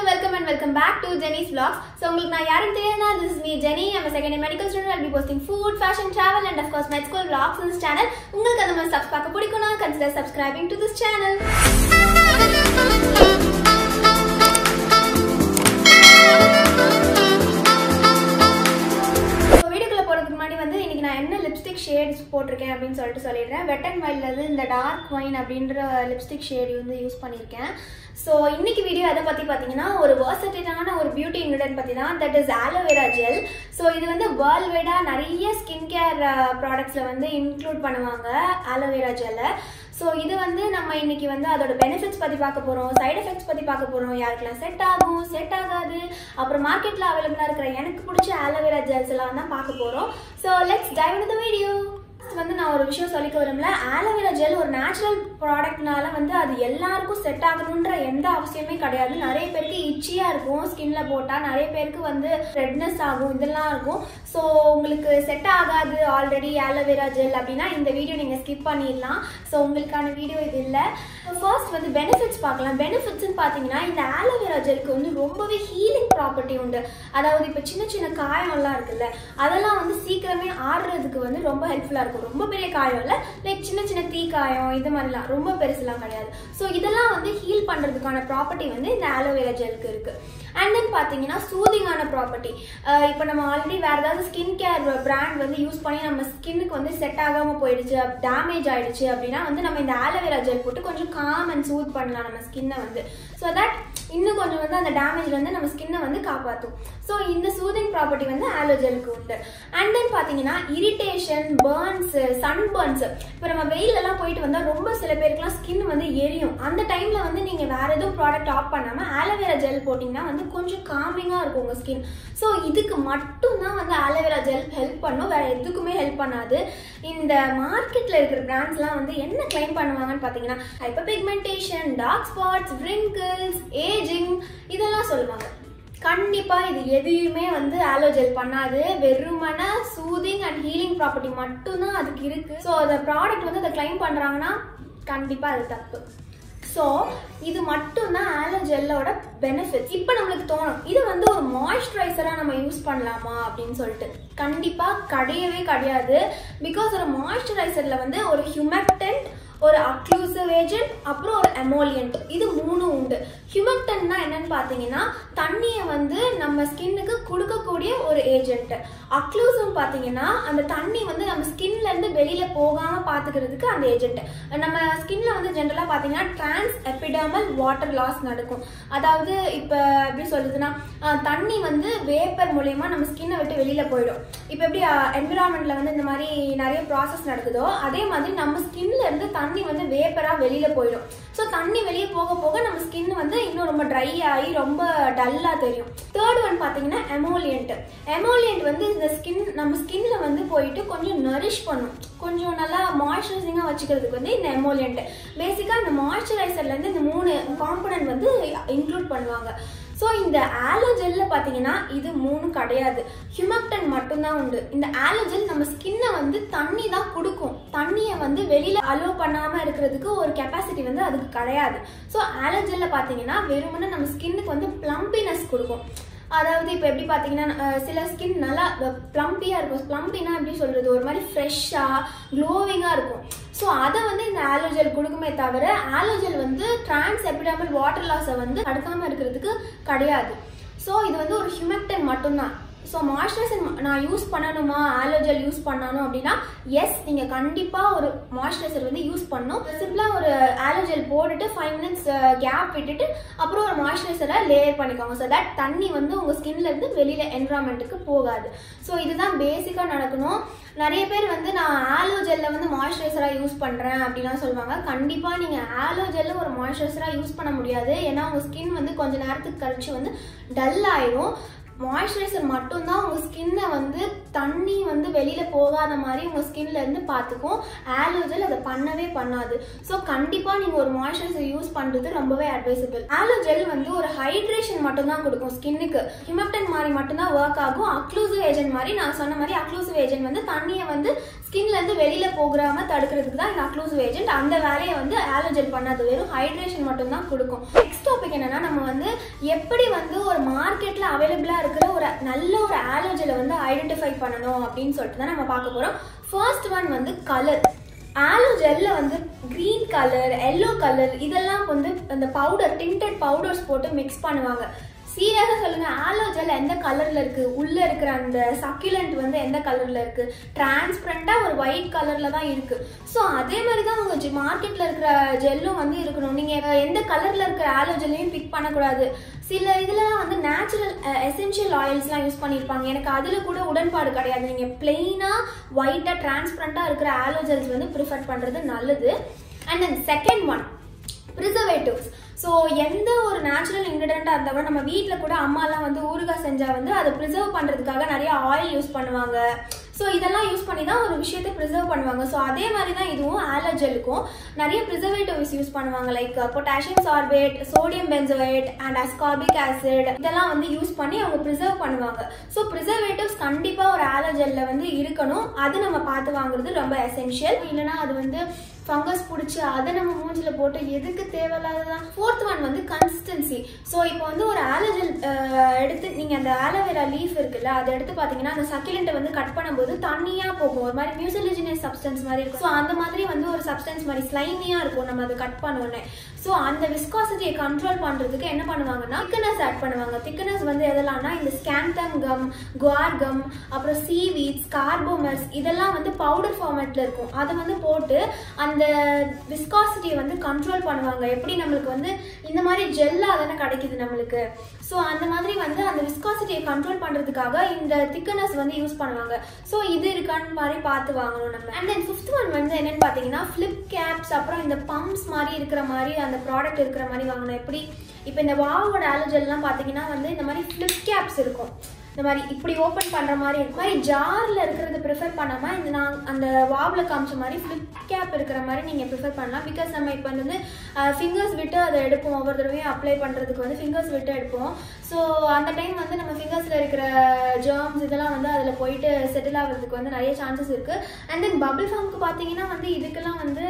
welcome and welcome back to Jeni's vlogs so உங்களுக்கு நான் யாரும் தெரியாதுனா this is me Jeni I'm a second year medical student I'll be posting food, fashion, travel and of course med school vlogs in this channel உங்களுக்கு அந்த மாதிரி subs பார்க்க பிடிக்கும்னா consider subscribing to this channel so வீடியோக்குள்ள போகிறதுக்கு முன்னாடி வந்து இன்னைக்கு நான் என்ன லிப்ஸ்டிக் ஷேட்ஸ் போட்டிருக்கேன் அப்படின்னு சொல்லிட்டு சொல்லிடுறேன் வெட் அண்ட் வைல்ட்லேருந்து இந்த டார்க் ஒயின் அப்படின்ற லிப்ஸ்டிக் ஷேட் வந்து யூஸ் பண்ணியிருக்கேன் ஸோ இன்னைக்கு வீடியோ எதை பற்றி பார்த்தீங்கன்னா ஒரு வேர்சட்டிலான ஒரு பியூட்டி இன்க்ரீடியன்ட் பற்றி தான் that is aloe vera gel so இது வந்து வேர்ல்ட் வைடாக நிறைய ஸ்கின் கேர் ப்ராடக்ட்ஸில் வந்து இன்க்ளூட் பண்ணுவாங்க ஆலோவேரா ஜெல்லை ஸோ இது வந்து நம்ம இன்னைக்கு வந்து அதோட பெனிஃபிட்ஸ் பற்றி பார்க்க போகிறோம் சைடு எஃபெக்ட்ஸ் பற்றி பார்க்க போகிறோம் யாருக்கெல்லாம் செட் ஆகும் செட் ஆகாது அப்புறம் மார்க்கெட்டில் அவைலபிளாக இருக்கிற எனக்கு பிடிச்ச ஆலோவேரா ஜெல்ஸ் எல்லாம் தான் பார்க்க போகிறோம் so let's dive in the video வந்து நான் ஒரு விஷயம் சொல்லிக்க விரும்பல ஆலோவேரா ஜெல் ஒரு நேச்சுரல் ப்ராடக்ட்னால வந்து அது எல்லாருக்கும் செட் ஆகணுன்ற எந்த அவசியமே கிடையாது நிறைய பேருக்கு இச்சியாக இருக்கும் ஸ்கின்ல போட்டால் நிறைய பேருக்கு வந்து ரெட்னஸ் ஆகும் இதெல்லாம் இருக்கும் ஸோ உங்களுக்கு செட் ஆகாது ஆல்ரெடி ஆலோவேரா ஜெல் அப்படின்னா இந்த வீடியோ நீங்கள் ஸ்கிப் பண்ணிடலாம் ஸோ உங்களுக்கான வீடியோ இது இல்லை ஃபர்ஸ்ட் வந்து பெனிஃபிட்ஸ் பார்க்கலாம் பெனிஃபிட்ஸ்னு பார்த்தீங்கன்னா இந்த ஆலோவேரா ஜெல்க்கு வந்து ரொம்பவே ஹீலிங் ப்ராப்பர்ட்டி உண்டு அதாவது இப்போ சின்ன சின்ன காயம்லாம் இருக்குல்ல அதெல்லாம் வந்து சீக்கிரமே ஆடுறதுக்கு வந்து ரொம்ப ஹெல்ப்ஃபுல்லாக இருக்கும் ரொம்ப பெரிய காயம் இல்லை லைக் சின்ன சின்ன தீ காயம் இது மாதிரிலாம் ரொம்ப பெருசுலாம் கிடையாது ஸோ இதெல்லாம் வந்து ஹீல் பண்ணுறதுக்கான ப்ராப்பர்ட்டி வந்து இந்த ஆலோவேரா ஜெல்க்கு இருக்குது அண்ட் தென் பார்த்தீங்கன்னா சூதிங்கான ப்ராப்பர்ட்டி இப்போ நம்ம ஆல்ரெடி வேறு ஏதாவது ஸ்கின் கேர் பிராண்ட் வந்து யூஸ் பண்ணி நம்ம ஸ்கின்னுக்கு வந்து செட் ஆகாமல் போயிடுச்சு டேமேஜ் ஆயிடுச்சு அப்படின்னா வந்து நம்ம இந்த ஆலோவேரா ஜெல் போட்டு கொஞ்சம் காம் அண்ட் சூத் பண்ணலாம் நம்ம ஸ்கின்னை வந்து ஸோ தட் இன்னும் கொஞ்சம் வந்து அந்த டேமேஜ்ல இருந்து நம்ம ஸ்கின்னை வந்து காப்பாற்றும் ஸோ இந்த சூதிங் ப்ராப்பர்ட்டி வந்து ஆலோஜெலுக்கு உண்டு அண்ட் தென் பார்த்தீங்கன்னா இரிட்டேஷன் பேர்ன்ஸ் சன் பேர்ன்ஸ் இப்போ நம்ம வெயிலெல்லாம் போயிட்டு வந்தால் ரொம்ப சில பேருக்குலாம் ஸ்கின் வந்து எரியும் அந்த டைமில் வந்து நீங்கள் வேற எதுவும் ப்ராடக்ட் ஆஃப் பண்ணாமல் ஆலோவேரா ஜெல் போட்டிங்கன்னா வந்து கொஞ்சம் காமிங்காக இருக்கும் உங்கள் ஸ்கின் ஸோ இதுக்கு மட்டும்தான் வந்து ஆலோவேரா ஜெல் ஹெல்ப் பண்ணும் வேற எதுக்குமே ஹெல்ப் பண்ணாது இந்த மார்க்கெட்டில் இருக்கிற பிராண்ட்ஸ்லாம் வந்து என்ன கிளைம் பண்ணுவாங்கன்னு பார்த்தீங்கன்னா hyper pigmentation dark spots wrinkles ageing இதெல்லாம் சொல்லுவாங்க கண்டிப்பா இது எதையுமே வந்து ஆலோஜெல் பண்ணாது வெறுமன சூதிங் அண்ட் ஹீலிங் ப்ராப்பர்ட்டி மட்டும்தான் அதுக்கு இருக்கு ஸோ அந்த ப்ராடக்ட் வந்து அதை கிளைம் பண்றாங்கன்னா கண்டிப்பா அது தப்பு ஸோ இது மட்டும்தான் ஆலோஜெல்லோட பெனிஃபிட்ஸ் இப்போ நம்மளுக்கு தோணும் இது வந்து ஒரு மாய்ஸ்சரைசராக நம்ம யூஸ் பண்ணலாமா அப்படின்னு சொல்லிட்டு கண்டிப்பாக கிடையவே கிடையாது பிகாஸ் ஒரு மாய்ஸ்சரைசரில் வந்து ஒரு ஹியூமக்டன்ட் ஒரு அக்ளூசிவ் ஏஜென்ட் அப்புறம் ஒரு எமோலியன்ட் இது மூணு உண்டு ஹியூமக்டன்னா என்னன்னு பார்த்தீங்கன்னா தண்ணியை வந்து நம்ம ஸ்கின்னுக்கு கொடுக்கக்கூடிய ஒரு ஏஜென்ட் அக்ளூசிவ் பார்த்தீங்கன்னா அந்த தண்ணி வந்து நம்ம ஸ்கின்ல இருந்து வெளியில போகாம பார்த்துக்கிறதுக்கு அந்த ஏஜென்ட் நம்ம ஸ்கின்ல வந்து ஜென்ரலாக பார்த்தீங்கன்னா டிரான்ஸ் எபிடர்மல் வாட்டர் லாஸ் நடக்கும் அதாவது இப்போ எப்படி சொல்லுதுன்னா அஹ், தண்ணி வந்து வேப்பர் மூலயமா நம்ம ஸ்கின்னை விட்டு வெளியில போயிடும் இப்போ எப்படி என்விரான்மெண்ட்ல வந்து இந்த மாதிரி நிறைய ப்ராசஸ் நடக்குதோ அதே மாதிரி நம்ம ஸ்கின்ல இருந்து தண்ணி வந்து வேப்பரா வெளியில போயிடும் ஸோ தண்ணி வெளியே போக போக நம்ம ஸ்கின் வந்து இன்னும் ரொம்ப ட்ரை ஆகி ரொம்ப டல்லா தெரியும் தேர்ட் ஒன் பார்த்தீங்கன்னா எமோலியன்ட் எமோலியன்ட் வந்து இந்த ஸ்கின் நம்ம ஸ்கின்ல வந்து போயிட்டு கொஞ்சம் நரிஷ் பண்ணும் கொஞ்சம் நல்லா மாய்ஸ்சரைசிங்காக வச்சுக்கிறதுக்கு வந்து இந்த எமோலியன்ட் பேசிக்காக இந்த மாய்ஸ்சரைசர்ல இருந்து இந்த மூணு காம்பனன்ட் வந்து இன்க்ளூட் பண்ணுவாங்க ஸோ இந்த ஆலோஜெல்ல பார்த்தீங்கன்னா இது மூணு கிடையாது ஹியூமக்டன் மட்டும்தான் உண்டு இந்த ஆலோஜெல் நம்ம ஸ்கின்னை வந்து தண்ணி தான் கொடுக்கும் தண்ணியை வந்து வெளியில அலோ பண்ணாம இருக்கிறதுக்கு ஒரு கெப்பாசிட்டி வந்து அதுக்கு கிடையாது ஸோ ஆலோஜெல்ல பார்த்தீங்கன்னா வெறுமனே நம்ம ஸ்கின்னுக்கு வந்து ப்ளம்பினஸ் கொடுக்கும் அதாவது இப்போ எப்படி பார்த்தீங்கன்னா அஹ், சில ஸ்கின் நல்லா ப்ளம்பியாக இருக்கும் ப்ளம்பினா எப்படி சொல்கிறது ஒரு மாதிரி ஃப்ரெஷ்ஷாக க்ளோவிங்காக இருக்கும் ஸோ அதை வந்து இந்த ஆலோஜெல் கொடுக்குமே தவிர ஆலோஜெல் வந்து டிரான்ஸ் எபிடாமல் வாட்டர் லாஸை வந்து தடுக்காமல் இருக்கிறதுக்கு கிடையாது ஸோ இது வந்து ஒரு ஹியூமக்டன் மட்டும்தான் ஸோ மாய்ஸ்சரைசர் நான் யூஸ் பண்ணணுமா ஆலோஜெல் யூஸ் பண்ணணும் அப்படின்னா எஸ் நீங்கள் கண்டிப்பாக ஒரு மாய்ஸ்சரைசர் வந்து யூஸ் பண்ணணும் சிம்பிளாக ஒரு ஆலோஜெல் போட்டுட்டு ஃபைவ் மினிட்ஸ் கேப் விட்டுட்டு அப்புறம் ஒரு மாய்ஸ்சரைசரை லேயர் பண்ணிக்கோங்க ஸோ தட் தண்ணி வந்து உங்கள் ஸ்கின்ல இருந்து வெளியில் என்வரான்மெண்ட்டுக்கு போகாது ஸோ இதுதான் பேசிக்காக நடக்கணும் நிறைய பேர் வந்து நான் ஆலோஜெல்ல வந்து மாய்ஸ்சரைசராக யூஸ் பண்ணுறேன் அப்படிலாம் சொல்லுவாங்க கண்டிப்பாக நீங்கள் ஆலோஜெல்ல ஒரு மாய்ஸ்சரைசராக யூஸ் பண்ண முடியாது ஏன்னா உங்கள் ஸ்கின் வந்து கொஞ்ச நேரத்துக்கு கழிச்சு வந்து டல் ஆயிரும் மாய்ஸ்சரைசர் மட்டும்தான் உங்க ஸ்கின்னை வந்து தண்ணி வந்து வெளியில போகாத மாதிரி உங்க ஸ்கின்ல இருந்து பார்த்துக்கும் ஆலோஜெல் அதை பண்ணவே பண்ணாது ஸோ கண்டிப்பா நீங்க ஒரு மாய்ஸ்சரைசர் யூஸ் பண்றது ரொம்பவே அட்வைசபிள் ஆலோஜெல் வந்து ஒரு ஹைட்ரேஷன் மட்டும்தான் கொடுக்கும் ஸ்கின்னுக்கு ஹிமப்டன் மாதிரி மட்டும்தான் ஒர்க் ஆகும் அக்ளூசிவ் ஏஜென்ட் மாதிரி நான் சொன்ன மாதிரி அக்ளூசிவ் ஏஜென்ட் வந்து தண்ணியை வந்து ஸ்கின்ல இருந்து வெளியில போகாம தடுக்கிறதுக்கு தான் இந்த அக்ளூசிவ் ஏஜென்ட் அந்த வேலையை வந்து ஆலோஜெல் பண்ணாது வெறும் ஹைட்ரேஷன் மட்டும் தான் கொடுக்கும் நெக்ஸ்ட் டாபிக் என்னன்னா நம்ம வந்து எப்படி வந்து ஒரு மார்க்கெட்ல அவைலபிளா இருக்கிற ஒரு நல்ல ஒரு ஆலோஜெலை வந்து ஐடென்டிஃபை பண்ணணும் அப்படின்னு சொல்லிட்டு தான் நம்ம பார்க்க போறோம் ஃபர்ஸ்ட் ஒன் வந்து கலர் ஆலோ ஜெல்ல வந்து கிரீன் கலர் எல்லோ கலர் இதெல்லாம் வந்து அந்த பவுடர் டிண்டட் பவுடர்ஸ் போட்டு மிக்ஸ் பண்ணுவாங்க சீரியஸாக சொல்லுங்க ஆலோ ஜெல் எந்த கலர்ல இருக்கு உள்ள இருக்கிற அந்த சக்யூலண்ட் வந்து எந்த கலர்ல இருக்கு டிரான்ஸ்பரண்டா ஒரு ஒயிட் கலர்ல தான் இருக்கு ஸோ அதே மாதிரி தான் உங்க மார்க்கெட்ல இருக்கிற ஜெல்லும் வந்து இருக்கணும் நீங்க எந்த கலர்ல இருக்கிற ஆலோ ஜெல்லையும் பிக் பண்ணக்கூடாது சில இதுலலாம் வந்து நேச்சுரல் எசென்ஷியல் ஆயில்ஸ்லாம் யூஸ் பண்ணியிருப்பாங்க எனக்கு அதில் கூட உடன்பாடு கிடையாது நீங்கள் பிளெயினாக ஒயிட்டாக டிரான்ஸ்பரண்ட்டாக இருக்கிற ஆலோஜெல்ஸ் வந்து ப்ரிஃபர் பண்ணுறது நல்லது and then second one preservatives so எந்த ஒரு நேச்சுரல் இன்க்ரீடியண்ட்டாக இருந்தாலும் நம்ம வீட்டில் கூட அம்மாலாம் வந்து ஊறுகாய் செஞ்சால் வந்து அதை ப்ரிசர்வ் பண்ணுறதுக்காக நிறைய ஆயில் யூஸ் பண்ணுவாங்க ஸோ இதெல்லாம் யூஸ் பண்ணி தான் ஒரு விஷயத்தை ப்ரிசர்வ் பண்ணுவாங்க ஸோ அதே மாதிரி தான் இதுவும் ஆலர்ஜலுக்கும் நிறைய ப்ரிசர்வேட்டிவ்ஸ் யூஸ் பண்ணுவாங்க like potassium sorbate sodium benzoate and ascorbic acid இதெல்லாம் வந்து யூஸ் பண்ணி அவங்க ப்ரிசர்வ் பண்ணுவாங்க ஸோ ப்ரிசர்வேட்டிவ்ஸ் கண்டிப்பாக ஒரு ஆலர்ஜலில் வந்து இருக்கணும் அது நம்ம பார்த்து வாங்குறது ரொம்ப எசென்ஷியல் இல்லைனா அது வந்து ஃபங்கஸ் பிடிச்சி அதை நம்ம மூஞ்சில போட்டு எதுக்கு தேவையில்லாததான் ஃபோர்த் ஒன் வந்து கன்சிஸ்டன்சி ஸோ இப்போ வந்து ஒரு ஆலோஜல் எடுத்து நீங்கள் அந்த ஆலோவேரா லீஃப் இருக்குல்ல அதை எடுத்து பார்த்தீங்கன்னா அந்த சக்கிலண்ட்டை வந்து கட் பண்ணும்போது தண்ணியாக போகும் ஒரு மாதிரி மியூசிலஜினஸ் சப்ஸ்டன்ஸ் மாதிரி இருக்கும் ஸோ அந்த மாதிரி வந்து ஒரு சப்ஸ்டன்ஸ் மாதிரி ஸ்லைமியாக இருக்கும் நம்ம அதை கட் பண்ணோன்னே ஸோ அந்த விஸ்காசிட்டியை கண்ட்ரோல் பண்ணுறதுக்கு என்ன பண்ணுவாங்கன்னா திக்கனஸ் ஆட் பண்ணுவாங்க திக்கனஸ் வந்து எதெல்லாம்னா இந்த ஸ்கேம்டம் கம் குவார் கம் அப்புறம் சீவீட்ஸ் கார்போமஸ் இதெல்லாம் வந்து பவுடர் ஃபார்மேட்டில் இருக்கும் அதை வந்து போட்டு அந்த விஸ்காசிட்டியை வந்து கண்ட்ரோல் பண்ணுவாங்க எப்படி நம்மளுக்கு வந்து இந்த மாதிரி ஜெல்லாக தானே கிடைக்குது நம்மளுக்கு ஸோ அந்த மாதிரி வந்து அந்த விஸ்காசிட்டியை கண்ட்ரோல் பண்ணுறதுக்காக இந்த திக்கனஸ் வந்து யூஸ் பண்ணுவாங்க ஸோ இது இருக்கான்னு மாதிரி பார்த்து வாங்கணும் நம்ம அண்ட் தென் ஃபிஃப்த் ஒன் வந்து என்னன்னு பார்த்தீங்கன்னா ஃப்ளிப் கேப்ஸ் அப்புறம் இந்த பம்ப்ஸ் மாதிரி இருக்கிற மாதிரி அந்த ப்ராடக்ட் இருக்கிற மாதிரி வாங்கணும் எப்படி இப்போ இந்த வாவோட ஆலோஜல்லாம் பார்த்தீங்கன்னா வந்து இந்த மாதிரி ஃப்ளிப் கேப்ஸ் இருக்கும் இந்த மாதிரி இப்படி ஓப்பன் பண்ணுற மாதிரி இருக்கும் மாதிரி ஜாரில் இருக்கிறத ப்ரிஃபர் பண்ணாமல் இந்த நான் அந்த வாவில் காமிச்ச மாதிரி ஃப்ளிப் கேப் இருக்கிற மாதிரி நீங்கள் ப்ரிஃபர் பண்ணலாம் பிகாஸ் நம்ம இப்போ வந்து ஃபிங்கர்ஸ் விட்டு அதை எடுப்போம் ஒவ்வொரு தடவையும் அப்ளை பண்ணுறதுக்கு வந்து ஃபிங்கர்ஸ் விட்டு எடுப்போம் ஸோ அந்த டைம் வந்து நம்ம ஃபிங்கர்ஸில் இருக்கிற ஜேர்ம்ஸ் இதெல்லாம் வந்து அதில் போயிட்டு செட்டில் ஆகிறதுக்கு வந்து நிறைய சான்சஸ் இருக்குது அண்ட் தென் பபிள் ஃபார்முக்கு பார்த்தீங்கன்னா வந்து இதுக்கெல்லாம் வந்து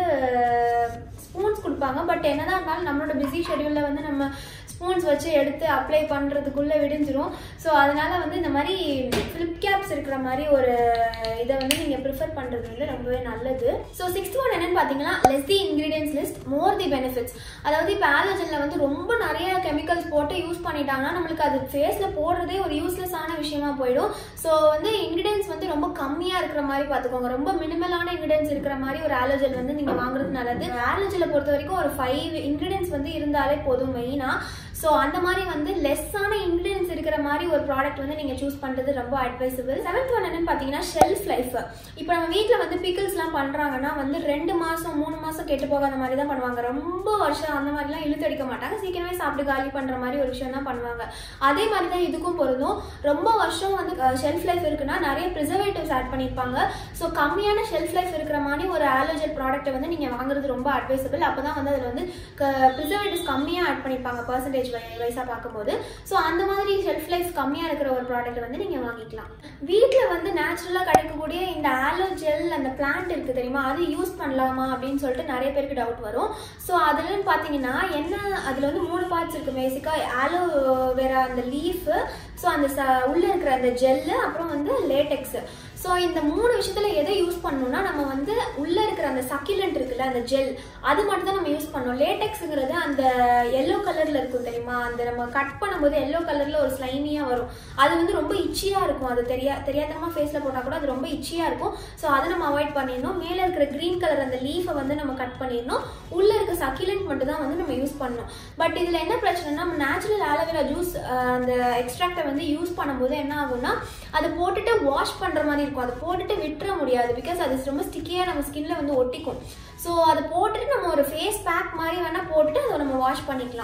ஸ்பூன்ஸ் கொடுப்பாங்க பட் என்னதான் இருந்தாலும் நம்மளோட பிஸி ஷெடியூலில் வந்து நம்ம ஸ்பூன்ஸ் வச்சு எடுத்து அப்ளை பண்ணுறதுக்குள்ளே விடிஞ்சிரும் ஸோ அதனால் வந்து இந்த மாதிரி ஃப்ளிப் கேப்ஸ் இருக்கிற மாதிரி ஒரு இதை வந்து நீங்கள் ப்ரிஃபர் பண்ணுறது வந்து ரொம்பவே நல்லது ஸோ சிக்ஸ்த் ஒன் என்னன்னு பார்த்தீங்கன்னா less the ingredients list more the benefits அதாவது இப்போ ஆலோஜனில் வந்து ரொம்ப நிறைய கெமிக்கல்ஸ் போட்டு யூஸ் பண்ணிட்டாங்கன்னா நம்மளுக்கு அது ஃபேஸில் போடுறதே ஒரு யூஸ்லெஸ்ஸான விஷயமா போயிடும் ஸோ வந்து இன்க்ரீடியன்ஸ் வந்து ரொம்ப கம்மியாக இருக்கிற மாதிரி பார்த்துக்கோங்க ரொம்ப மினிமலான இன்க்ரீடியன்ஸ் இருக்கிற மாதிரி ஒரு ஆலோஜல் வந்து நீங்கள் வாங்குறது நல்லது ஆலோஜலை பொறுத்த வரைக்கும் ஒரு ஃபைவ் இன்க்ரீடியன்ஸ் வந்து இருந்தாலே போதும் மெயினாக ஸோ அந்த மாதிரி வந்து லெஸ்ஸான இன்க்ரீடியன்ஸ் இருக்கிற மாதிரி ஒரு ப்ராடக்ட் வந்து நீங்கள் சூஸ் பண்ணுறது ரொம்ப அட்வைசபிள் செவன்த் ஒன் என்னன்னு பார்த்தீங்கன்னா ஷெல்ஃப் லைஃப் இப்போ நம்ம வீட்டில் வந்து பிக்கிள்ஸ்லாம் பண்ணுறாங்கன்னா வந்து ரெண்டு மாதம் மூணு மாதம் கெட்டு போகாத மாதிரி தான் பண்ணுவாங்க ரொம்ப வருஷம் அந்த மாதிரிலாம் இழுத்தடிக்க மாட்டாங்க சீக்கிரமே சாப்பிட்டு காலி பண்ணுற மாதிரி ஒரு விஷயம் தான் பண்ணுவாங்க அதே மாதிரி தான் இதுக்கும் பொருந்தும் ரொம்ப வருஷம் வந்து ஷெல்ஃப் லைஃப் இருக்குன்னா நிறைய ப்ரிசர்வேட்டிவ்ஸ் ஆட் பண்ணியிருப்பாங்க ஸோ கம்மியான ஷெல்ஃப் லைஃப் இருக்கிற மாதிரி ஒரு ஆலோஜல் ப்ராடக்ட்டை வந்து நீங்கள் வாங்குறது ரொம்ப அட்வைசபிள் அப்போ தான் வந்து அதில் வந்து ப்ரிசர்வேட்டிவ்ஸ் கம்மியாக ஆட் பண்ணியிருப்பாங்க பர்சன்டேஜ் வைஸாக பார்க்கும்போது ஸோ அந்த மாதிரி ஷெல்ஃப் லைஃப் கம்மியாக இருக்கிற ஒரு ப்ராடக்ட் வந்து நீங்கள் வாங்கிக்கலாம் வீட்டில் வந்து நேச்சுரலாக கிடைக்கக்கூடிய இந்த ஆலோ ஜெல் அந்த பிளான்ட் இருக்குது தெரியுமா அது யூஸ் பண்ணலாமா அப்படின்னு சொல்லிட்டு நிறைய பேருக்கு டவுட் வரும் ஸோ அதுலன்னு பார்த்தீங்கன்னா என்ன அதில் வந்து மூணு பார்ட்ஸ் இருக்குது பேசிக்காக ஆலோ வேற அந்த லீஃபு ஸோ அந்த ச உள்ளே இருக்கிற அந்த ஜெல்லு அப்புறம் வந்து லேட்டெக்ஸு ஸோ இந்த மூணு விஷயத்துல எதை யூஸ் பண்ணணும்னா நம்ம வந்து உள்ள இருக்கிற அந்த சக்கிலண்ட் இருக்குல்ல அந்த ஜெல் அது மட்டும் தான் நம்ம யூஸ் பண்ணணும் லேட்டெக்ஸுங்கிறது அந்த எல்லோ கலர்ல இருக்கும் தெரியுமா அந்த நம்ம கட் பண்ணும்போது எல்லோ கலர்ல ஒரு ஸ்லைமியா வரும் அது வந்து ரொம்ப இச்சியா இருக்கும் அது தெரியா தெரியாதமா ஃபேஸ்ல போட்டா கூட அது ரொம்ப இச்சியா இருக்கும் ஸோ அதை நம்ம அவாய்ட் பண்ணிடணும் மேலே இருக்கிற கிரீன் கலர் அந்த லீஃபை வந்து நம்ம கட் பண்ணிடணும் உள்ள இருக்க சக்கிலண்ட் மட்டும் தான் வந்து நம்ம யூஸ் பண்ணணும் பட் இதுல என்ன பிரச்சனைனா நம்ம நேச்சுரல் ஆலோவேரா ஜூஸ் அந்த எக்ஸ்ட்ராக்டை வந்து யூஸ் பண்ணும்போது என்ன ஆகும்னா அதை போட்டுட்டு வாஷ் பண்ற மாதிரி இருக்கும் அதை போட்டுட்டு விட்டுற முடியாது பிகாஸ் அது ரொம்ப ஸ்டிக்கியாக நம்ம ஸ்கின்ல வந்து ஒட்டிக்கும் ஸோ அதை போட்டுட்டு நம்ம ஒரு ஃபேஸ் பேக் மாதிரி வேணால் போட்டுட்டு அதை நம்ம வாஷ் பண்ணிக்கலாம் ஸோ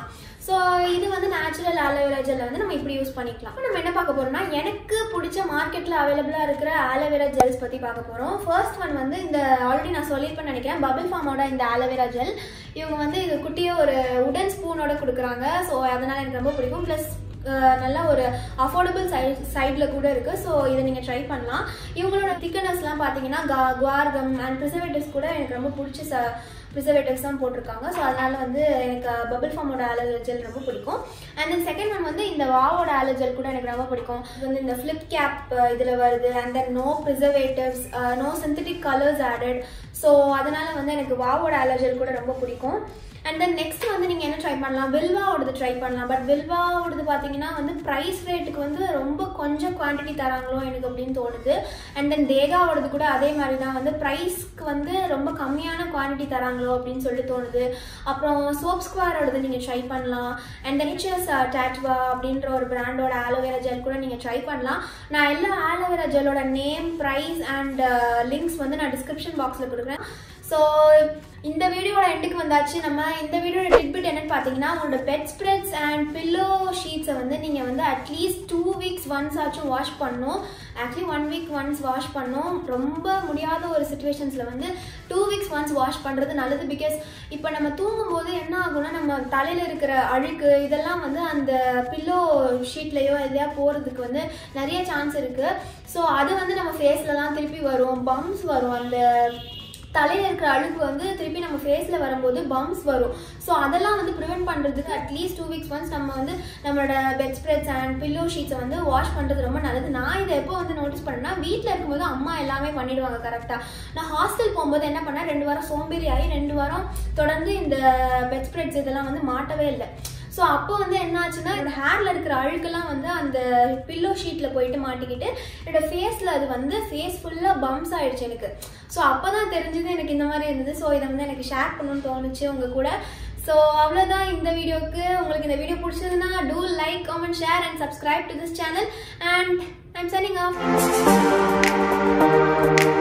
ஸோ இது வந்து நேச்சுரல் ஆலோவேரா ஜெல்லை வந்து நம்ம இப்படி யூஸ் பண்ணிக்கலாம் இப்போ நம்ம என்ன பார்க்க போறோம்னா எனக்கு பிடிச்ச மார்க்கெட்டில் அவைலபிளாக இருக்கிற ஆலோவேரா ஜெல்ஸ் பற்றி பார்க்க போகிறோம் ஃபர்ஸ்ட் ஒன் வந்து இந்த ஆல்ரெடி நான் சொல்லியிருப்பேன்னு நினைக்கிறேன் பபிள் ஃபார்மோட இந்த ஆலோவேரா ஜெல் இவங்க வந்து இது குட்டியே ஒரு உடன் ஸ்பூனோட கொடுக்குறாங்க ஸோ அதனால் எனக்கு ரொம்ப பிடிக்கும் ப்ளஸ் நல்ல ஒரு அஃபோர்டபுள் சைட் சைடில் கூட இருக்குது ஸோ இதை நீங்கள் ட்ரை பண்ணலாம் இவங்களோட திக்கனஸ்லாம் பார்த்தீங்கன்னா கா குவார்கம் அண்ட் ப்ரிசர்வேட்டிவ்ஸ் கூட எனக்கு ரொம்ப பிடிச்ச ச ப்ரிசர்வேட்டிவ்ஸ் தான் போட்டிருக்காங்க ஸோ அதனால வந்து எனக்கு பபிள் ஃபார்மோட ஆலோவேரா ஜெல் ரொம்ப பிடிக்கும் அண்ட் தென் செகண்ட் ஒன் வந்து இந்த வாவோட ஆலோ ஜெல் கூட எனக்கு ரொம்ப பிடிக்கும் இது வந்து இந்த ஃப்ளிப் கேப் இதில் வருது and then no preservatives no synthetic colours added so அதனால வந்து எனக்கு வாவோட ஆலோ ஜெல் கூட ரொம்ப பிடிக்கும் அண்ட் தென் நெக்ஸ்ட் வந்து நீங்கள் என்ன ட்ரை பண்ணலாம் வில்வாவோடது ட்ரை பண்ணலாம் பட் வில்வாவோடது பார்த்தீங்கன்னா வந்து ப்ரைஸ் ரேட்டுக்கு வந்து ரொம்ப கொஞ்சம் குவான்டிட்டி தராங்களோ எனக்கு அப்படின்னு தோணுது அண்ட் தென் தேகாவோடது கூட அதே மாதிரி தான் வந்து ப்ரைஸ்க்கு வந்து ரொம்ப கம்மியான குவான்டிட்டி தராங்களோ அப்படின்னு சொல்லி தோணுது அப்புறம் சோப் ஸ்கொயரோடது நீங்கள் ட்ரை பண்ணலாம் அண்ட் தென் நிச்சஸ் டாட்வா அப்படின்ற ஒரு பிராண்டோட ஆலோவேரா ஜெல் கூட நீங்கள் ட்ரை பண்ணலாம் நான் எல்லா ஆலோவேரா ஜெல்லோட நேம் ப்ரைஸ் அண்ட் லிங்க்ஸ் வந்து நான் டிஸ்கிரிப்ஷன் பாக்ஸில் கொடுக்குறேன் ஸோ இந்த வீடியோட எண்டுக்கு வந்தாச்சு நம்ம இந்த வீடியோட டிட்பிட் என்னன்னு பார்த்தீங்கன்னா உங்களோட பெட் ஸ்ப்ரெட்ஸ் அண்ட் பில்லோ ஷீட்ஸை வந்து நீங்கள் வந்து அட்லீஸ்ட் டூ வீக்ஸ் ஒன்ஸ் ஆச்சும் வாஷ் பண்ணணும் actually one week once wash பண்ணணும் ரொம்ப முடியாத ஒரு சுச்சுவேஷன்ஸில் வந்து டூ வீக்ஸ் ஒன்ஸ் வாஷ் பண்ணுறது நல்லது பிகாஸ் இப்போ நம்ம தூங்கும்போது என்ன ஆகும்னா நம்ம தலையில் இருக்கிற அழுக்கு இதெல்லாம் வந்து அந்த பில்லோ ஷீட்லேயோ எதையா போகிறதுக்கு வந்து நிறைய சான்ஸ் இருக்குது ஸோ அது வந்து நம்ம ஃபேஸ்லலாம் திருப்பி வரும் பம்ஸ் வரும் அந்த தலையில் இருக்கிற அழுக்கு வந்து திருப்பி நம்ம ஃபேஸில் வரும்போது பம்ப்ஸ் வரும் ஸோ அதெல்லாம் வந்து ப்ரிவெண்ட் பண்ணுறதுக்கு அட்லீஸ்ட் டூ வீக்ஸ் ஒன்ஸ் நம்ம வந்து நம்மளோட பெட் ஸ்ப்ரெட்ஸ் அண்ட் பில்லோ ஷீட்ஸை வந்து வாஷ் பண்ணுறது ரொம்ப நல்லது நான் இதை எப்போ வந்து நோட்டீஸ் பண்ணேன்னா வீட்டில் இருக்கும்போது அம்மா எல்லாமே பண்ணிடுவாங்க கரெக்டாக நான் ஹாஸ்டல் போகும்போது என்ன பண்ணேன் ரெண்டு வாரம் சோம்பேறி ஆகி ரெண்டு வாரம் தொடர்ந்து இந்த பெட் ஸ்ப்ரெட்ஸ் இதெல்லாம் வந்து மாட்டவே இல்லை ஸோ அப்போ வந்து என்ன ஆச்சுன்னா என்னோட ஹேரில் இருக்கிற அழுக்கெல்லாம் வந்து அந்த பில்லோ ஷீட்டில் போயிட்டு மாட்டிக்கிட்டு என்னோட ஃபேஸில் அது வந்து ஃபேஸ் ஃபுல்லாக பம்ப்ஸ் ஆயிடுச்சு எனக்கு ஸோ அப்போ தான் தெரிஞ்சது எனக்கு இந்த மாதிரி இருந்தது ஸோ இதை வந்து எனக்கு ஷேர் பண்ணணும்னு தோணுச்சு உங்கள் கூட ஸோ அவ்வளோதான் இந்த வீடியோக்கு உங்களுக்கு இந்த வீடியோ பிடிச்சதுன்னா do like comment share and subscribe to this channel and I'm signing of